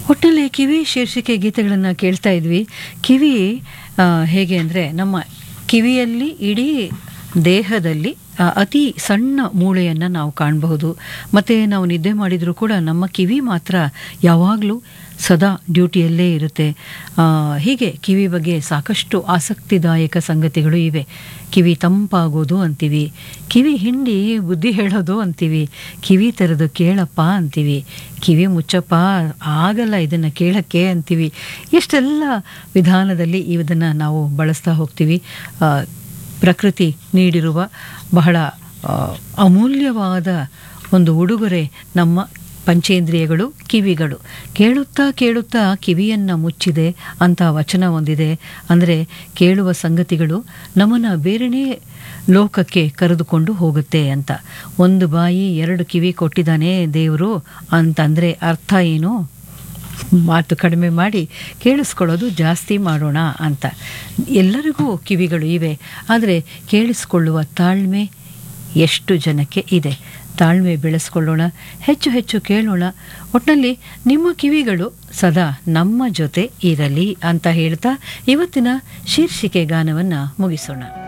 ಒಟ್ಟಲ್ಲಿ ಕಿವಿ ಶೀರ್ಷಿಕೆ ಗೀತೆಗಳನ್ನು ಕೇಳ್ತಾ ಇದ್ವಿ ಕಿವಿ ಆ, ಹೇಗೆ ಅಂದರೆ ನಮ್ಮ ಕಿವಿಯಲ್ಲಿ ಇಡೀ ದೇಹದಲ್ಲಿ ಆ, ಅತಿ ಸಣ್ಣ ಮೂಳೆಯನ್ನು ನಾವು ಕಾಣಬಹುದು ಮತ್ತು ನಾವು ನಿದ್ದೆ ಮಾಡಿದರೂ ಕೂಡ ನಮ್ಮ ಕಿವಿ ಮಾತ್ರ ಯಾವಾಗಲೂ ಸದಾ ಡ್ಯೂಟಿಯಲ್ಲೇ ಇರುತ್ತೆ ಆ, ಹೀಗೆ ಕಿವಿ ಬಗ್ಗೆ ಸಾಕಷ್ಟು ಆಸಕ್ತಿದಾಯಕ ಸಂಗತಿಗಳು ಇವೆ ಕಿವಿ ತಂಪಾಗೋದು ಅಂತೀವಿ ಕಿವಿ ಹಿಂಡಿ ಬುದ್ಧಿ ಹೇಳೋದು ಅಂತೀವಿ ಕಿವಿ ತೆರೆದು ಕೇಳಪ್ಪ ಅಂತೀವಿ ಕಿವಿ ಮುಚ್ಚಪ್ಪ ಆಗಲ್ಲ ಇದನ್ನು ಕೇಳಕ್ಕೆ ಅಂತೀವಿ ಇಷ್ಟೆಲ್ಲ ವಿಧಾನದಲ್ಲಿ ಇದನ್ನು ನಾವು ಬಳಸ್ತಾ ಹೋಗ್ತೀವಿ ಆ, ಪ್ರಕೃತಿ ನೀಡಿರುವ ಬಹಳ ಆ, ಅಮೂಲ್ಯವಾದ ಒಂದು ಉಡುಗೊರೆ ನಮ್ಮ ಪಂಚೇಂದ್ರಿಯಗಳು ಕಿವಿಗಳು ಕೇಳುತ್ತಾ ಕೇಳುತ್ತಾ ಕಿವಿಯನ್ನು ಮುಚ್ಚಿದೆ ಅಂತ ವಚನ ಒಂದಿದೆ ಅಂದರೆ ಕೇಳುವ ಸಂಗತಿಗಳು ನಮ್ಮನ್ನು ಬೇರೆನೇ ಲೋಕಕ್ಕೆ ಕರೆದುಕೊಂಡು ಹೋಗುತ್ತೆ ಅಂತ ಒಂದು ಬಾಯಿ ಎರಡು ಕಿವಿ ಕೊಟ್ಟಿದ್ದಾನೆ ದೇವರು ಅಂತಂದರೆ ಅರ್ಥ ಏನು ಮಾತು ಕಡಿಮೆ ಮಾಡಿ ಕೇಳಿಸ್ಕೊಳ್ಳೋದು ಜಾಸ್ತಿ ಮಾಡೋಣ ಅಂತ ಎಲ್ಲರಿಗೂ ಕಿವಿಗಳು ಇವೆ ಆದರೆ ಕೇಳಿಸ್ಕೊಳ್ಳುವ ತಾಳ್ಮೆ ಎಷ್ಟು ಜನಕ್ಕೆ ಇದೆ ತಾಳ್ಮೆ ಬೆಳೆಸ್ಕೊಳ್ಳೋಣ ಹೆಚ್ಚು ಹೆಚ್ಚು ಕೇಳೋಣ ಒಟ್ಟಿನಲ್ಲಿ ನಿಮ್ಮ ಕಿವಿಗಳು ಸದಾ ನಮ್ಮ ಜೊತೆ ಇರಲಿ ಅಂತ ಹೇಳ್ತಾ ಇವತ್ತಿನ ಶೀರ್ಷಿಕೆ ಗಾನವನ್ನು ಮುಗಿಸೋಣ